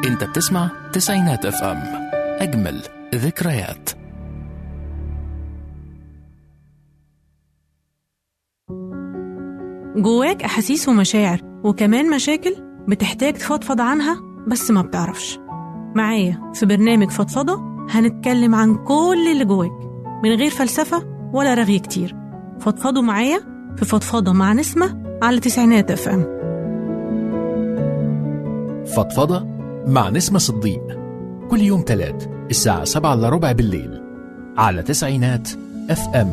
انت بتسمع تسعينات اف ام اجمل ذكريات جواك أحاسيس ومشاعر وكمان مشاكل بتحتاج تفضفض عنها بس ما بتعرفش معايا في برنامج فضفضة هنتكلم عن كل اللي جواك من غير فلسفة ولا رغي كتير فضفضوا معايا في فضفضة مع نسمة على تسعينات اف ام فضفضة مع نسمة صديق كل يوم تلات الساعة سبعة إلا ربع بالليل على تسعينات اف ام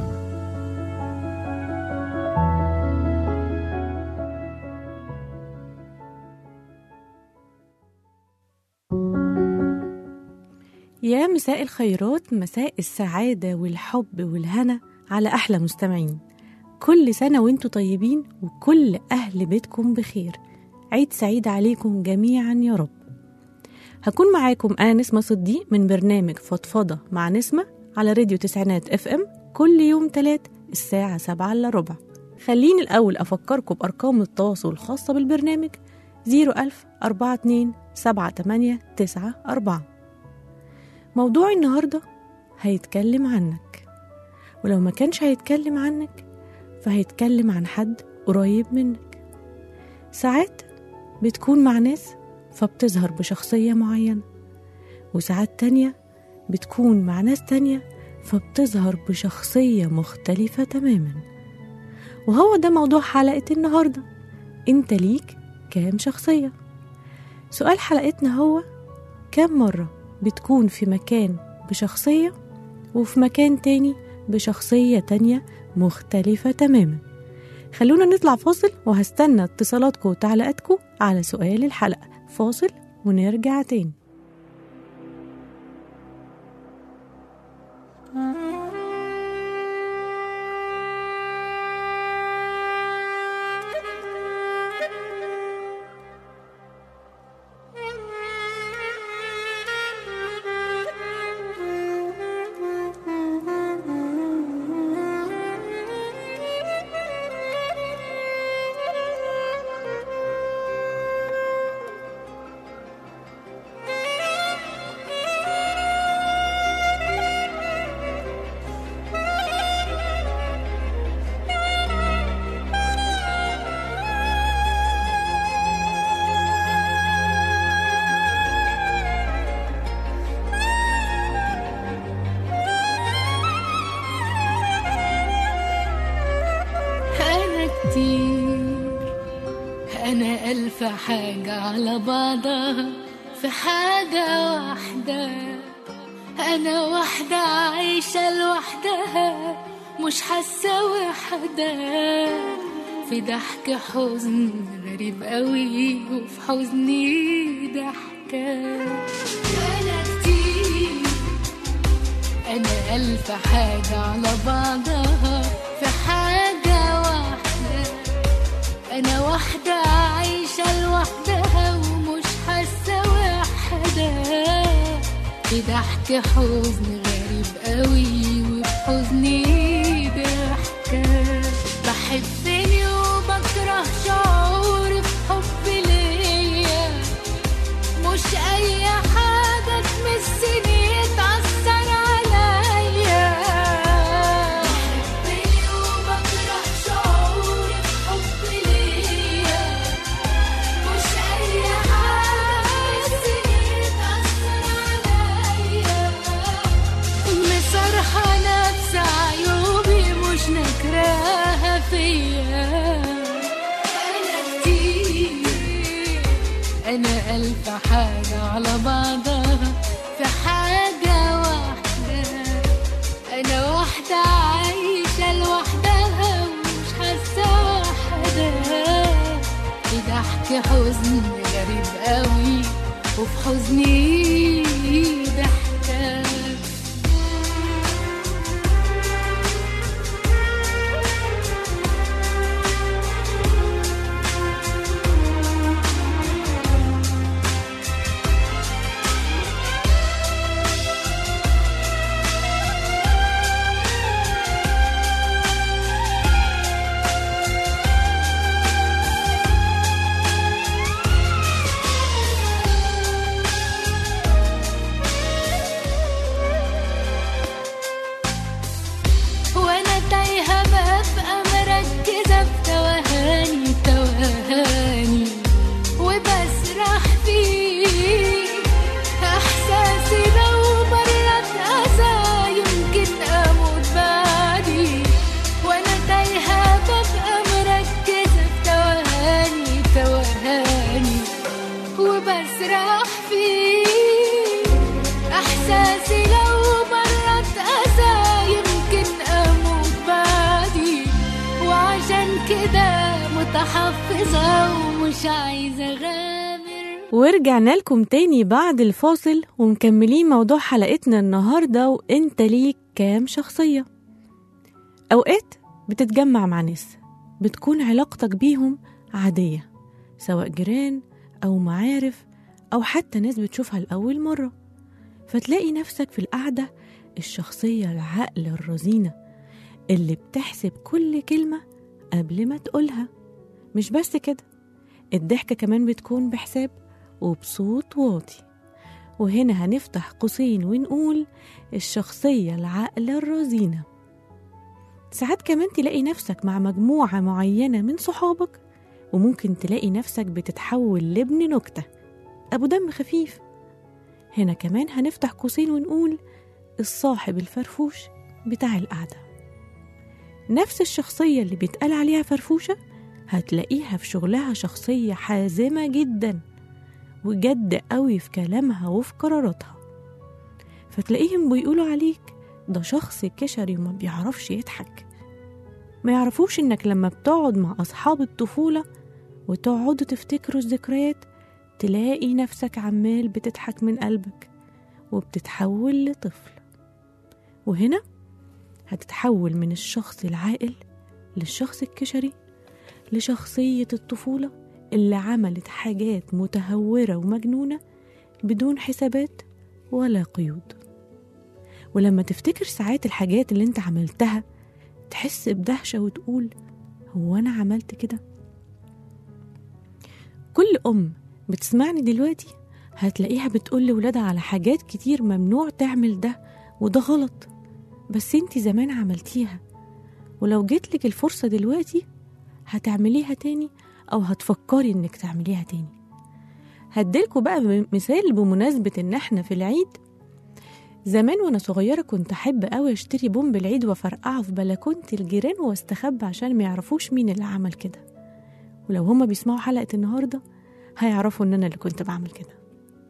يا مساء الخيرات مساء السعادة والحب والهنا على أحلى مستمعين كل سنة وانتوا طيبين وكل أهل بيتكم بخير عيد سعيد عليكم جميعا يا رب هكون معاكم أنا نسمة صديق من برنامج فضفضة مع نسمة على راديو تسعينات اف ام كل يوم تلات الساعة سبعة إلا ربع خليني الأول أفكركم بأرقام التواصل الخاصة بالبرنامج 01000 42 78 94 موضوع النهاردة هيتكلم عنك ولو ما كانش هيتكلم عنك فهيتكلم عن حد قريب منك ساعات بتكون مع ناس فبتظهر بشخصية معينة وساعات تانية بتكون مع ناس تانية فبتظهر بشخصية مختلفة تماما وهو ده موضوع حلقة النهاردة انت ليك كام شخصية سؤال حلقتنا هو كم مرة بتكون في مكان بشخصية وفي مكان تاني بشخصية تانية مختلفة تماما خلونا نطلع فاصل وهستنى اتصالاتكم وتعليقاتكم على سؤال الحلقة فاصل ونرجع تاني أنا كتير أنا ألف حاجة على بعضها في حاجة واحدة أنا واحدة عايشة لوحدها مش حاسة وحدة في ضحك حزن غريب قوي وفي حزني ضحكة أنا كتير أنا ألف حاجة على بعضها في حاجة واحدة أنا واحدة عايشة لوحدها ومش حاسة وحدة في ضحك حزن غريب قوي وفي حزني ضحكة بحبني وبكره شعوري في حب ليا مش اي حاجة تمسني تأثر عليا بحبني وبكره شعوري بحب ليا مش اي حاجة تمسني تأثر عليا مصرحة نفس عيوبي مش نكراها فيا أنا كتير أنا ألف حاجة على بعضها في حاجة واحدة أنا واحدة عايشة لوحدها ومش حاسة وحدة في ضحك حزن غريب قوي وفي حزني ضحكة محفظة ومش عايزة أغامر ورجعنا لكم تاني بعد الفاصل ومكملين موضوع حلقتنا النهاردة وانت ليك كام شخصية أوقات بتتجمع مع ناس بتكون علاقتك بيهم عادية سواء جيران أو معارف أو حتى ناس بتشوفها لأول مرة فتلاقي نفسك في القعدة الشخصية العقل الرزينة اللي بتحسب كل كلمة قبل ما تقولها مش بس كده الضحكة كمان بتكون بحساب وبصوت واطي وهنا هنفتح قوسين ونقول الشخصية العقل الرزينة ساعات كمان تلاقي نفسك مع مجموعة معينة من صحابك وممكن تلاقي نفسك بتتحول لابن نكتة أبو دم خفيف هنا كمان هنفتح قوسين ونقول الصاحب الفرفوش بتاع القعدة نفس الشخصية اللي بيتقال عليها فرفوشة هتلاقيها في شغلها شخصية حازمة جدا وجد قوي في كلامها وفي قراراتها فتلاقيهم بيقولوا عليك ده شخص كشري وما بيعرفش يضحك ما يعرفوش انك لما بتقعد مع اصحاب الطفولة وتقعدوا تفتكروا الذكريات تلاقي نفسك عمال بتضحك من قلبك وبتتحول لطفل وهنا هتتحول من الشخص العاقل للشخص الكشري لشخصية الطفولة اللي عملت حاجات متهورة ومجنونة بدون حسابات ولا قيود ولما تفتكر ساعات الحاجات اللي انت عملتها تحس بدهشة وتقول هو أنا عملت كده كل أم بتسمعني دلوقتي هتلاقيها بتقول لولادها على حاجات كتير ممنوع تعمل ده وده غلط بس انت زمان عملتيها ولو جيتلك الفرصة دلوقتي هتعمليها تاني أو هتفكري إنك تعمليها تاني هديلكوا بقى مثال بمناسبة إن إحنا في العيد زمان وأنا صغيرة كنت أحب أوي أشتري بوم بالعيد وأفرقعه في بلكونة الجيران وأستخبى عشان ما يعرفوش مين اللي عمل كده ولو هما بيسمعوا حلقة النهاردة هيعرفوا إن أنا اللي كنت بعمل كده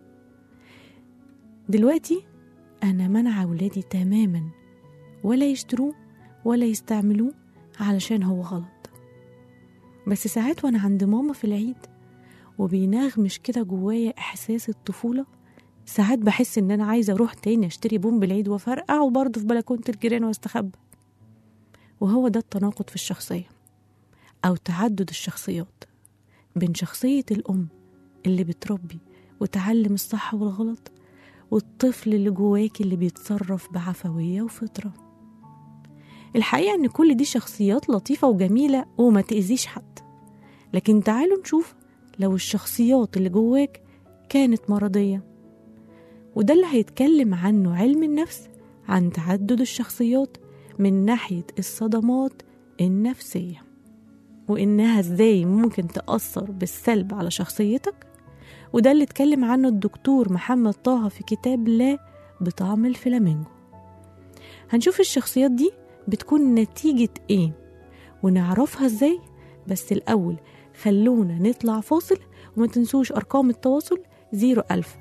دلوقتي أنا منع ولادي تماما ولا يشتروه ولا يستعملوه علشان هو غلط بس ساعات وانا عند ماما في العيد وبينغمش كده جوايا احساس الطفوله ساعات بحس ان انا عايزه اروح تاني اشتري بوم بالعيد وافرقعه برضه في بلكونه الجيران واستخبى وهو ده التناقض في الشخصيه او تعدد الشخصيات بين شخصيه الام اللي بتربي وتعلم الصح والغلط والطفل اللي جواكي اللي بيتصرف بعفويه وفطره الحقيقة إن كل دي شخصيات لطيفة وجميلة وما تأذيش حد لكن تعالوا نشوف لو الشخصيات اللي جواك كانت مرضية وده اللي هيتكلم عنه علم النفس عن تعدد الشخصيات من ناحية الصدمات النفسية وإنها إزاي ممكن تأثر بالسلب على شخصيتك وده اللي اتكلم عنه الدكتور محمد طه في كتاب لا بطعم الفلامينجو هنشوف الشخصيات دي بتكون نتيجة إيه ونعرفها إزاي بس الأول خلونا نطلع فاصل وما تنسوش أرقام التواصل 01000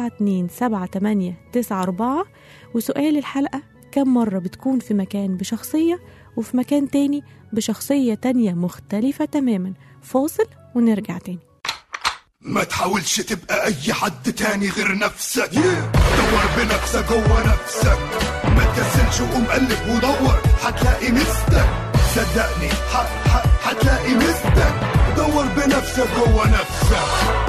427 وسؤال الحلقة كم مرة بتكون في مكان بشخصية وفي مكان تاني بشخصية تانية مختلفة تماما فاصل ونرجع تاني ما تحاولش تبقى اي حد تاني غير نفسك دور بنفسك جوه نفسك ما تكسلش وقوم قلب ودور هتلاقي مستك صدقني ح- ح- هتلاقي مستك دور بنفسك جوه نفسك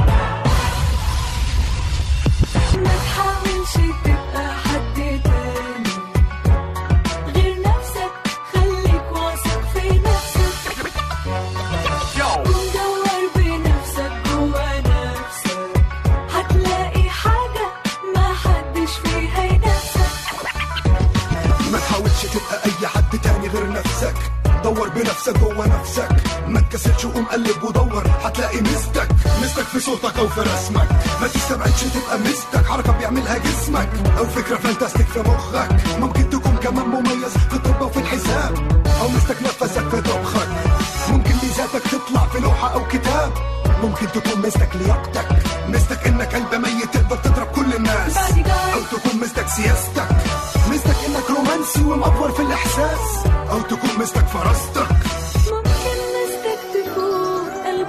ما تحاولش تبقى حد تاني غير نفسك خليك واثق في نفسك ودور بنفسك جوا نفسك هتلاقي حاجة ما حدش فيها ينافسك ما تحاولش تبقى اي حد تاني غير نفسك دور بنفسك جوه نفسك ما تكسلش وقوم قلب ودور هتلاقي مستك مستك في صوتك او في رسمك ما تستبعدش تبقى مستك حركه بيعملها جسمك او فكره فانتاستيك في مخك ممكن تكون كمان مميز في الطب وفي الحساب او مستك نفسك في طبخك ممكن ميزاتك تطلع في لوحه او كتاب ممكن تكون مستك لياقتك مستك انك قلب ميت تقدر تضرب كل الناس او تكون مستك سياستك مستك انك رومانسي ومأفور في الاحساس او تكون مستك فراستك ممكن مستك تكون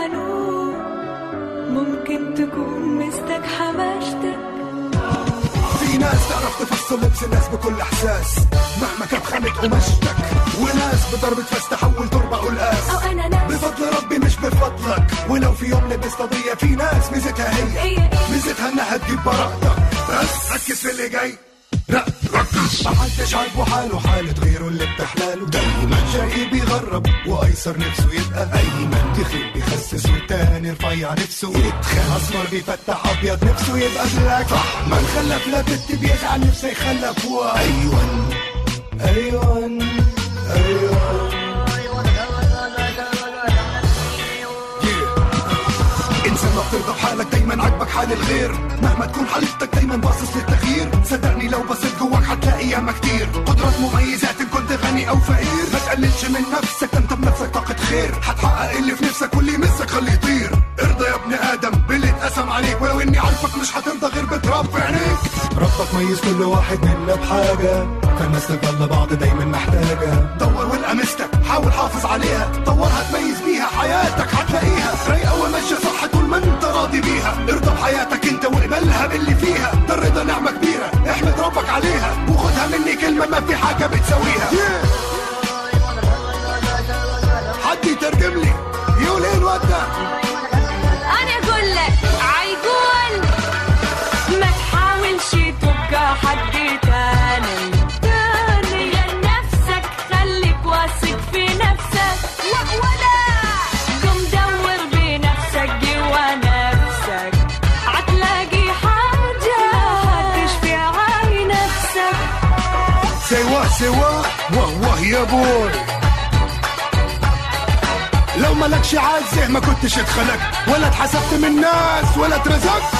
حنون ممكن تكون مستك حماشتك في ناس تعرف تفصل لبس الناس بكل احساس مهما كانت خانت قماشتك وناس بضربة فاس تحول تربة قلقاس أو أنا ناس بفضل ربي مش بفضلك ولو في يوم لبست قضية في ناس ميزتها هي هي إيه؟ ميزتها انها تجيب براءتك بس ركز في اللي جاي لا ركز محدش عاجبه حاله حالة غيره اللي بتحلاله دايما جاي بيغرب وايسر نفسه يبقى ايمن تخيل بيخسس والتاني رفيع نفسه يتخن اسمر بيفتح ابيض نفسه يبقى بلاك صح من خلف لا بنت بيزعل نفسه يخلف وايون ايون ايون انسان ما بترضى بحالك دايما عاجبك حال الغير مهما تكون حالتك دايما باصص للتغيير صدقني لو بصيت جواك هتلاقي ياما كتير قدرات مميزات ان كنت غني او فقير ما تقللش من نفسك ده انت بنفسك طاقة خير هتحقق اللي في نفسك واللي يمسك خليه يطير ارضى يا ابن ادم باللي اتقسم عليك ولو اني عارفك مش هترضى غير بتراب في عينيك ربك ميز كل واحد منا بحاجة فالناس تفضل بعض دايما محتاجة دور والقى مستك حاول حافظ عليها طورها تميز بيها حياتك هتلاقيها رايقة وماشية صح طول ما انت راضي بيها ارضى بحياتك انت واقبلها باللي فيها ده الرضا نعمة كبيرة احمد ربك عليها وخدها مني كلمة ما في حاجة بتساويها حد يترجم لي يقول ايه الواد ده انا اقول لك عيقول ما تحاولش تبقى حد تاني تاني لنفسك خليك واثق في نفسك ولا قم دور بنفسك جوا نفسك هتلاقي حاجة هتشفي عاي نفسك سوا سوا واه واه يا بوي لو مالكش عزه ما كنتش اتخلقت ولا اتحسبت من الناس ولا اترزقت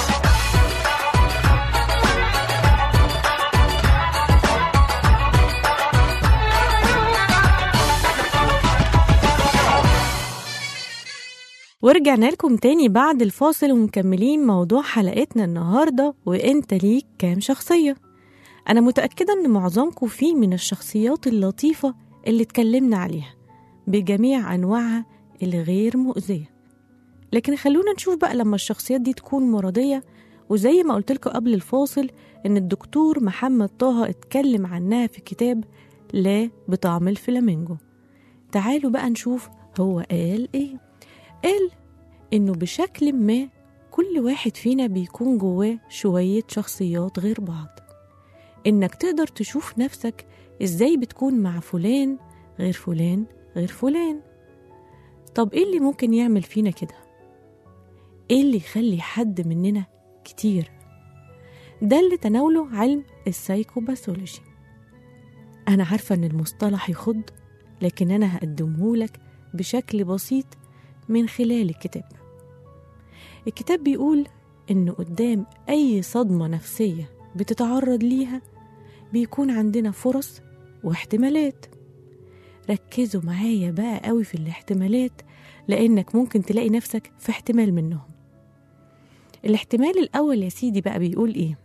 ورجعنا لكم تاني بعد الفاصل ومكملين موضوع حلقتنا النهاردة وانت ليك كام شخصية أنا متأكدة إن معظمكم فيه من الشخصيات اللطيفة اللي اتكلمنا عليها بجميع أنواعها الغير مؤذية لكن خلونا نشوف بقى لما الشخصيات دي تكون مرضية وزي ما قلت لكم قبل الفاصل إن الدكتور محمد طه اتكلم عنها في كتاب لا بطعم الفلامينجو تعالوا بقى نشوف هو قال إيه قال إنه بشكل ما كل واحد فينا بيكون جواه شوية شخصيات غير بعض إنك تقدر تشوف نفسك إزاي بتكون مع فلان غير فلان غير فلان طب إيه اللي ممكن يعمل فينا كده؟ إيه اللي يخلي حد مننا كتير؟ ده اللي تناوله علم السايكوباثولوجي أنا عارفة إن المصطلح يخض لكن أنا هقدمهولك بشكل بسيط من خلال الكتاب الكتاب بيقول إن قدام أي صدمة نفسية بتتعرض ليها بيكون عندنا فرص واحتمالات ركزوا معايا بقى قوي في الاحتمالات لأنك ممكن تلاقي نفسك في احتمال منهم الاحتمال الأول يا سيدي بقى بيقول إيه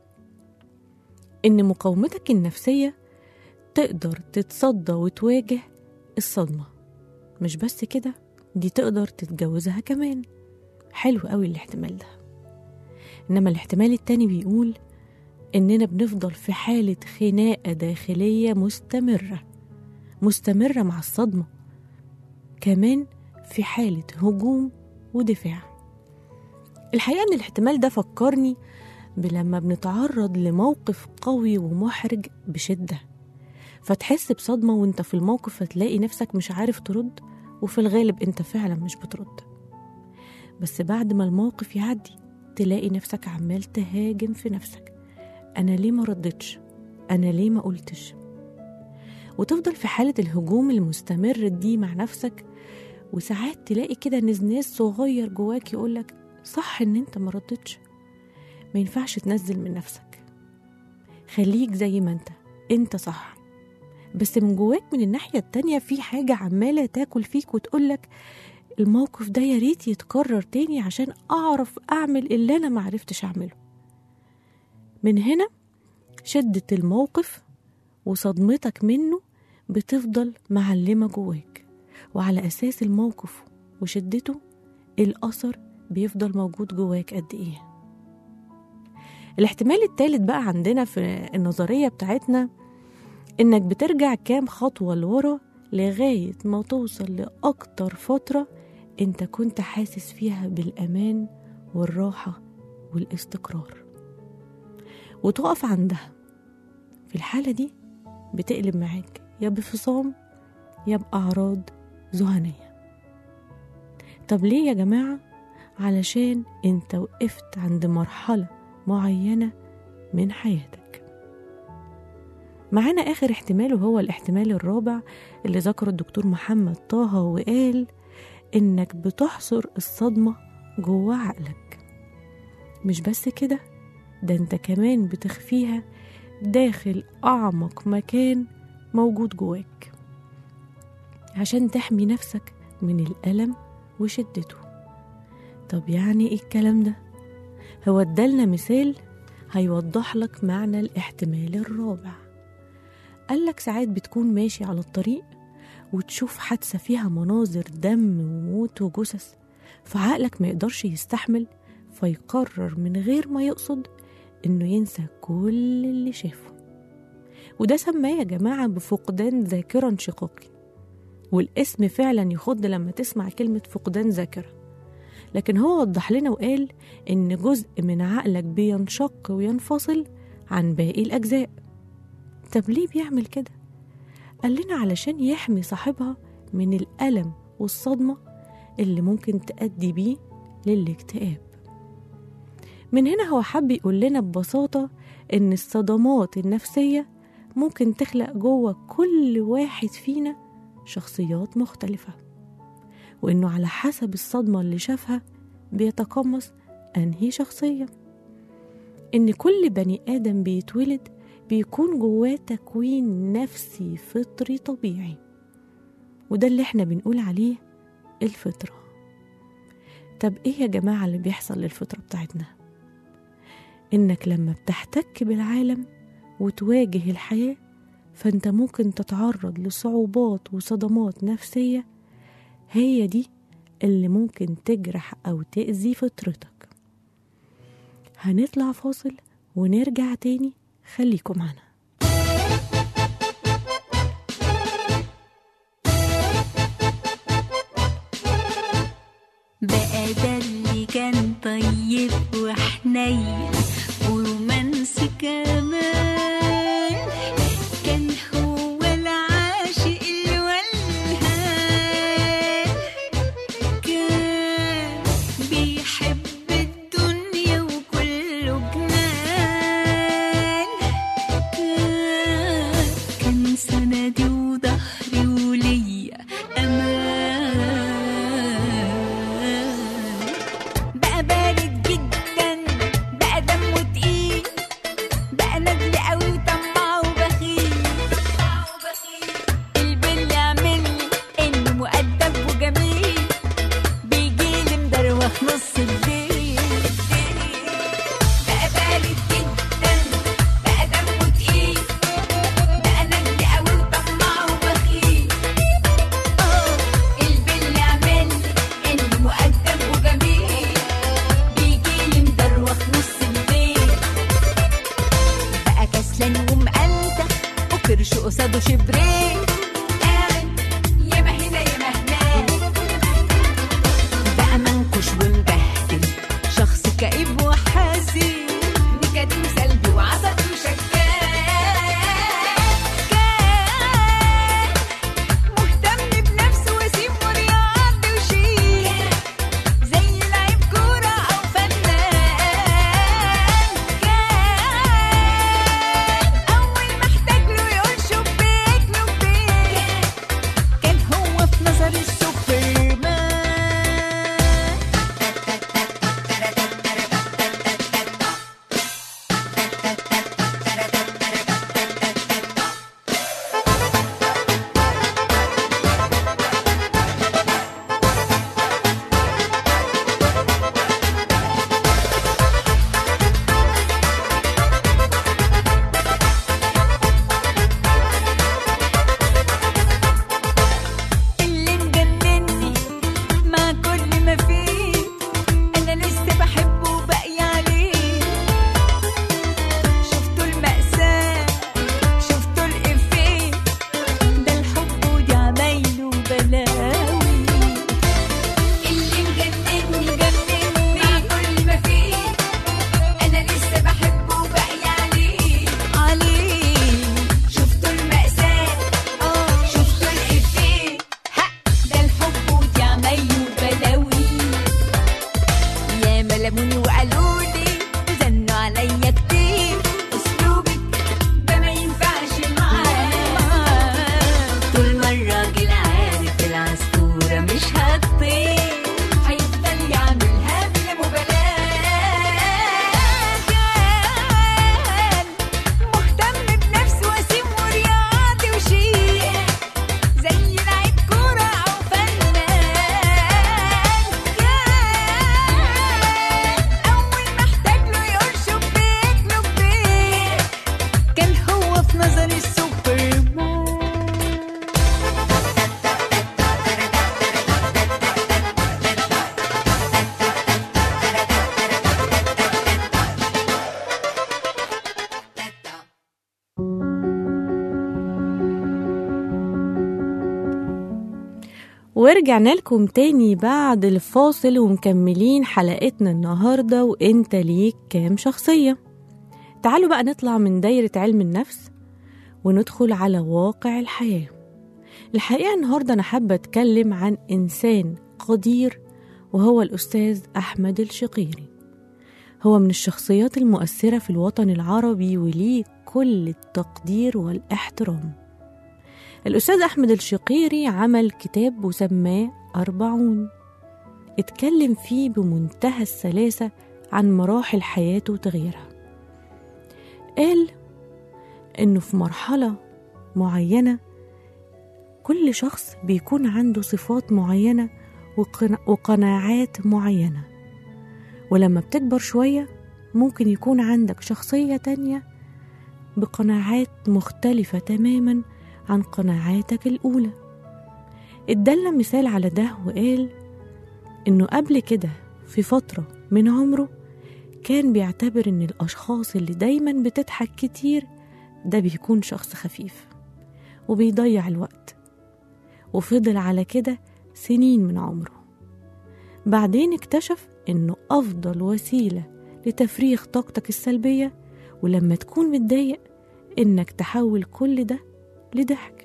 إن مقاومتك النفسية تقدر تتصدى وتواجه الصدمة مش بس كده دي تقدر تتجوزها كمان حلو قوي الاحتمال ده إنما الاحتمال التاني بيقول إننا بنفضل في حالة خناقة داخلية مستمرة مستمرة مع الصدمة كمان في حالة هجوم ودفاع الحقيقة إن الاحتمال ده فكرني بلما بنتعرض لموقف قوي ومحرج بشدة فتحس بصدمة وانت في الموقف فتلاقي نفسك مش عارف ترد وفي الغالب انت فعلا مش بترد بس بعد ما الموقف يعدي تلاقي نفسك عمال تهاجم في نفسك أنا ليه ما ردتش أنا ليه ما قلتش وتفضل في حالة الهجوم المستمر دي مع نفسك وساعات تلاقي كده نزناز صغير جواك يقولك صح ان انت ما ردتش ما ينفعش تنزل من نفسك خليك زي ما انت انت صح بس من جواك من الناحية التانية في حاجة عمالة تاكل فيك وتقولك الموقف ده يا ريت يتكرر تاني عشان أعرف أعمل اللي أنا معرفتش أعمله من هنا شدة الموقف وصدمتك منه بتفضل معلمة جواك وعلى أساس الموقف وشدته الأثر بيفضل موجود جواك قد إيه الاحتمال التالت بقى عندنا في النظرية بتاعتنا إنك بترجع كام خطوة لورا لغاية ما توصل لأكتر فترة أنت كنت حاسس فيها بالأمان والراحة والاستقرار وتقف عندها في الحالة دي بتقلب معاك يا بفصام يا بأعراض ذهنية طب ليه يا جماعة؟ علشان انت وقفت عند مرحلة معينة من حياتك معانا آخر احتمال وهو الاحتمال الرابع اللي ذكره الدكتور محمد طه وقال إنك بتحصر الصدمة جوه عقلك مش بس كده ده انت كمان بتخفيها داخل أعمق مكان موجود جواك عشان تحمي نفسك من الألم وشدته طب يعني ايه الكلام ده هو ادالنا مثال هيوضح لك معنى الاحتمال الرابع قالك ساعات بتكون ماشي على الطريق وتشوف حادثة فيها مناظر دم وموت وجثث فعقلك ما يقدرش يستحمل فيقرر من غير ما يقصد انه ينسى كل اللي شافه وده سماه يا جماعة بفقدان ذاكرة انشقاقي والاسم فعلا يخض لما تسمع كلمة فقدان ذاكرة لكن هو وضح لنا وقال إن جزء من عقلك بينشق وينفصل عن باقي الأجزاء طب ليه بيعمل كده؟ قال لنا علشان يحمي صاحبها من الألم والصدمة اللي ممكن تأدي بيه للاكتئاب من هنا هو حب يقول لنا ببساطة إن الصدمات النفسية ممكن تخلق جوه كل واحد فينا شخصيات مختلفة وإنه على حسب الصدمة اللي شافها بيتقمص أنهي شخصية إن كل بني آدم بيتولد بيكون جواه تكوين نفسي فطري طبيعي وده اللي احنا بنقول عليه الفطرة طب ايه يا جماعة اللي بيحصل للفطرة بتاعتنا انك لما بتحتك بالعالم وتواجه الحياة فانت ممكن تتعرض لصعوبات وصدمات نفسية هي دي اللي ممكن تجرح أو تأذي فطرتك هنطلع فاصل ونرجع تاني خليكم معنا بقى ده اللي كان طيب وحنين ورومانسي كمان كان هو العاشق الولهان كان بيحب الدنيا وكله جنان كان كان سندي وظهري وليا امان ورجعنا لكم تاني بعد الفاصل ومكملين حلقتنا النهاردة وانت ليك كام شخصية تعالوا بقى نطلع من دايرة علم النفس وندخل على واقع الحياة الحقيقة النهاردة أنا حابة أتكلم عن إنسان قدير وهو الأستاذ أحمد الشقيري هو من الشخصيات المؤثرة في الوطن العربي وليه كل التقدير والاحترام الأستاذ أحمد الشقيري عمل كتاب وسماه أربعون اتكلم فيه بمنتهى السلاسة عن مراحل حياته وتغييرها قال إنه في مرحلة معينة كل شخص بيكون عنده صفات معينة وقنا- وقناعات معينة ولما بتكبر شوية ممكن يكون عندك شخصية تانية بقناعات مختلفة تماما عن قناعاتك الأولى ادالنا مثال على ده وقال إنه قبل كده في فترة من عمره كان بيعتبر إن الأشخاص اللي دايما بتضحك كتير ده بيكون شخص خفيف وبيضيع الوقت وفضل على كده سنين من عمره بعدين اكتشف إنه أفضل وسيلة لتفريغ طاقتك السلبية ولما تكون متضايق إنك تحول كل ده لضحك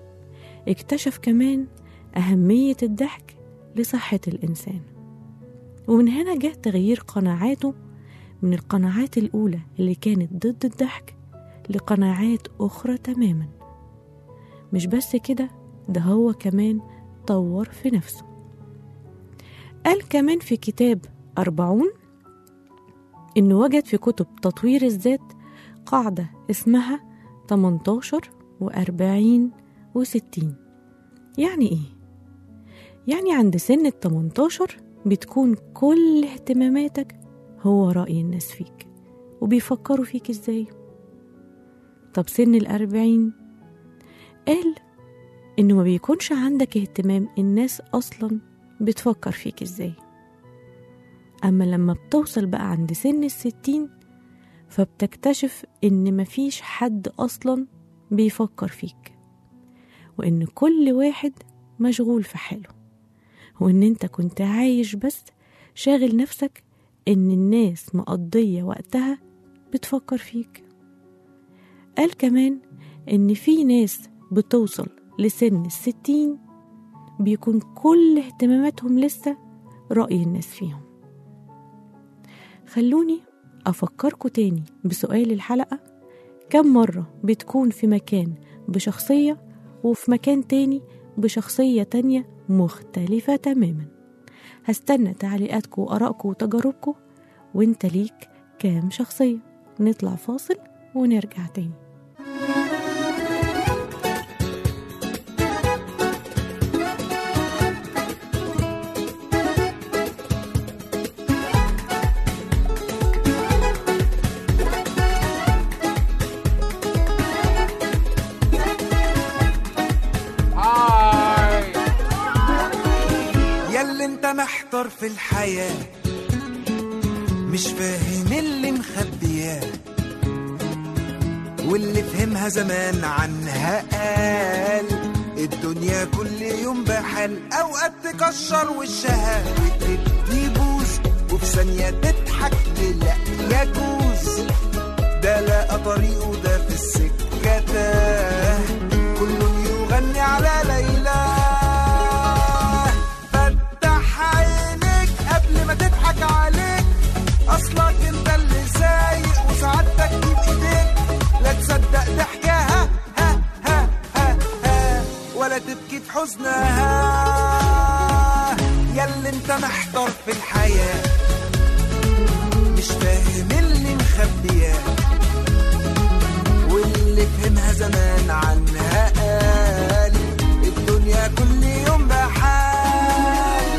اكتشف كمان أهمية الضحك لصحة الإنسان ومن هنا جه تغيير قناعاته من القناعات الأولى اللي كانت ضد الضحك لقناعات أخرى تماما مش بس كده ده هو كمان طور في نفسه قال كمان في كتاب أربعون إنه وجد في كتب تطوير الذات قاعدة اسمها 18 و40 و60 يعني إيه؟ يعني عند سن ال 18 بتكون كل اهتماماتك هو رأي الناس فيك وبيفكروا فيك إزاي طب سن الأربعين قال إنه ما بيكونش عندك اهتمام الناس أصلا بتفكر فيك إزاي أما لما بتوصل بقى عند سن الستين فبتكتشف إن مفيش حد أصلا بيفكر فيك وإن كل واحد مشغول في حاله وإن أنت كنت عايش بس شاغل نفسك إن الناس مقضية وقتها بتفكر فيك قال كمان إن في ناس بتوصل لسن الستين بيكون كل اهتماماتهم لسه رأي الناس فيهم خلوني أفكركوا تاني بسؤال الحلقة كم مرة بتكون في مكان بشخصية وفي مكان تاني بشخصية تانية مختلفة تماما هستنى تعليقاتكم وآرائكم وتجاربكم وانت ليك كام شخصية نطلع فاصل ونرجع تاني ياللي انت محتار في الحياة مش فاهم اللي مخبياه واللي فهمها زمان عنها قال الدنيا كل يوم بحال اوقات تكشر وشها وتبتدي بوز وفي ثانية تضحك لا يجوز ده لقى طريقه ده في السكة تاه كل يغني على ليلى فتح عينيك قبل ما تضحك عليك اصلك انت اللي سايق وسعادتك دي بايديك لا تصدق ضحكها ها ها ها ها ولا تبكي في حزنها ياللي انت محتار في الحياه مش فاهم اللي مخبياه واللي فهمها زمان عنها قال الدنيا كل يوم بحال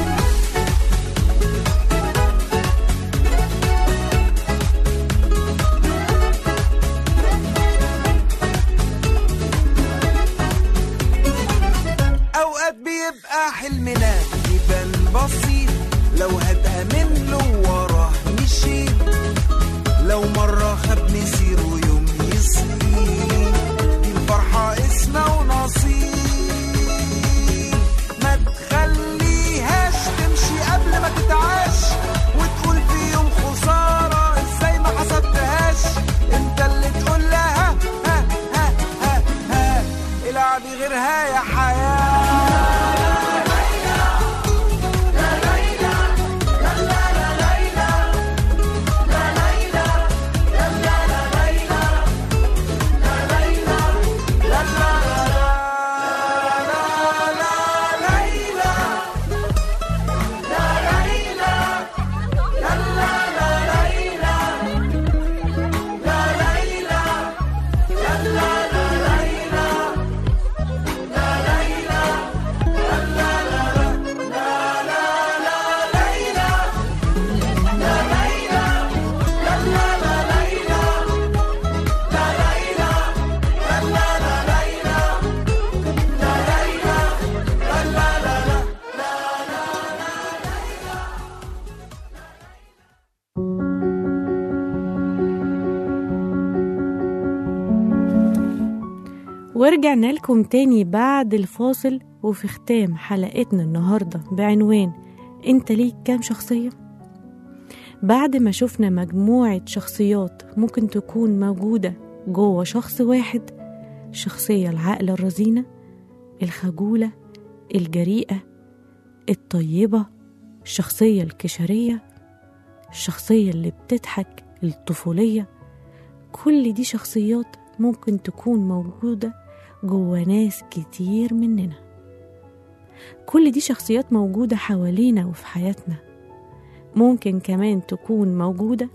اوقات بيبقى حلمنا يبان بسيط لو هتأمن له وراه مشيت لو مرة ورجعنا لكم تاني بعد الفاصل وفي ختام حلقتنا النهاردة بعنوان انت ليك كام شخصية؟ بعد ما شفنا مجموعة شخصيات ممكن تكون موجودة جوه شخص واحد الشخصية العاقلة الرزينة الخجولة الجريئة الطيبة الشخصية الكشرية الشخصية اللي بتضحك الطفولية كل دي شخصيات ممكن تكون موجودة جوا ناس كتير مننا كل دي شخصيات موجودة حوالينا وفي حياتنا ممكن كمان تكون موجودة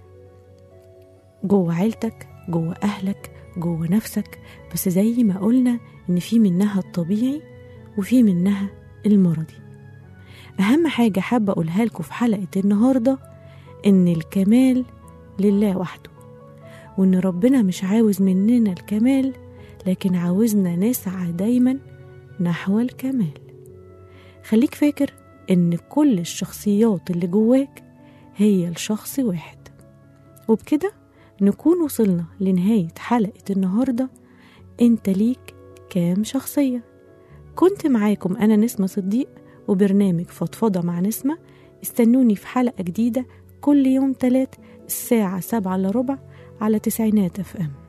جوه عيلتك جوه أهلك جوه نفسك بس زي ما قلنا إن في منها الطبيعي وفي منها المرضي أهم حاجة حابة أقولها لكم في حلقة النهاردة إن الكمال لله وحده وإن ربنا مش عاوز مننا الكمال لكن عاوزنا نسعى دايما نحو الكمال خليك فاكر إن كل الشخصيات اللي جواك هي الشخص واحد وبكده نكون وصلنا لنهاية حلقة النهاردة انت ليك كام شخصية كنت معاكم أنا نسمة صديق وبرنامج فضفضة مع نسمة استنوني في حلقة جديدة كل يوم تلات الساعة سبعة إلا ربع على تسعينات اف ام